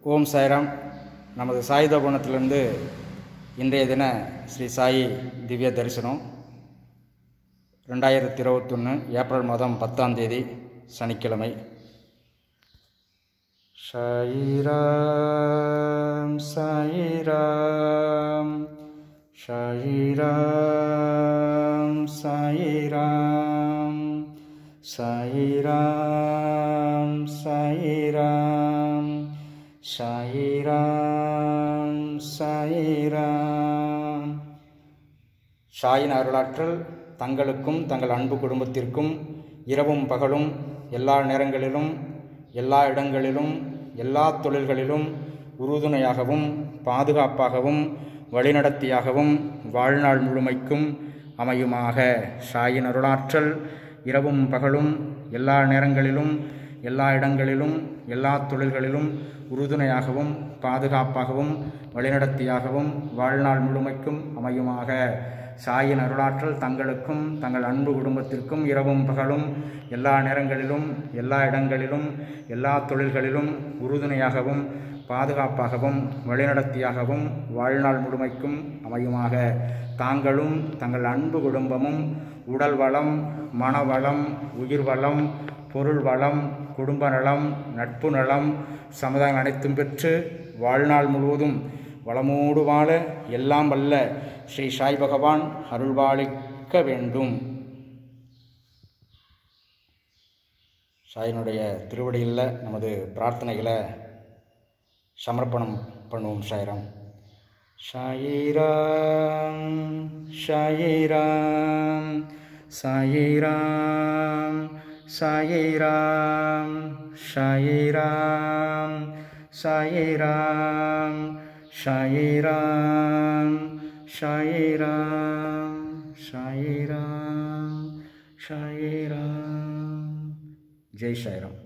ஓம் சாய்ராம் நமது சாயுத குணத்திலிருந்து இன்றைய தின ஸ்ரீ சாயி திவ்ய தரிசனம் ரெண்டாயிரத்தி இருபத்தொன்று ஏப்ரல் மாதம் பத்தாம் தேதி சனிக்கிழமை சாயிராம் சாயிராம் சாயிராம் சாயிராம் சாயிராம் சாயிராம் சாயிராம் சாயிராம் ஷாயின் அருளாற்றல் தங்களுக்கும் தங்கள் அன்பு குடும்பத்திற்கும் இரவும் பகலும் எல்லா நேரங்களிலும் எல்லா இடங்களிலும் எல்லா தொழில்களிலும் உறுதுணையாகவும் பாதுகாப்பாகவும் வழிநடத்தியாகவும் வாழ்நாள் முழுமைக்கும் அமையுமாக ஷாயின் அருளாற்றல் இரவும் பகலும் எல்லா நேரங்களிலும் எல்லா இடங்களிலும் எல்லா தொழில்களிலும் உறுதுணையாகவும் பாதுகாப்பாகவும் வழிநடத்தியாகவும் வாழ்நாள் முழுமைக்கும் அமையுமாக சாயின் அருளாற்றல் தங்களுக்கும் தங்கள் அன்பு குடும்பத்திற்கும் இரவும் பகலும் எல்லா நேரங்களிலும் எல்லா இடங்களிலும் எல்லா தொழில்களிலும் உறுதுணையாகவும் பாதுகாப்பாகவும் வழிநடத்தியாகவும் வாழ்நாள் முழுமைக்கும் அமையுமாக தாங்களும் தங்கள் அன்பு குடும்பமும் உடல் வளம் மனவளம் உயிர் வளம் பொருள் வளம் குடும்ப நலம் நட்பு நலம் சமுதாயம் அனைத்தும் பெற்று வாழ்நாள் முழுவதும் வளமோடு வாழ எல்லாம் வல்ல ஸ்ரீ சாய் பகவான் அருள்வாளிக்க வேண்டும் சாயினுடைய திருவடியில் நமது பிரார்த்தனைகளை சமர்ப்பணம் பண்ணுவோம் சாயிராம் சாயிராம் சாயிராம் சாயிராம் சாயிராம் சாயிராம் சாயிராம் சாயிராம் சாயிராம் சாயிராம் சாயிராம் ஜெய் சாயிராம்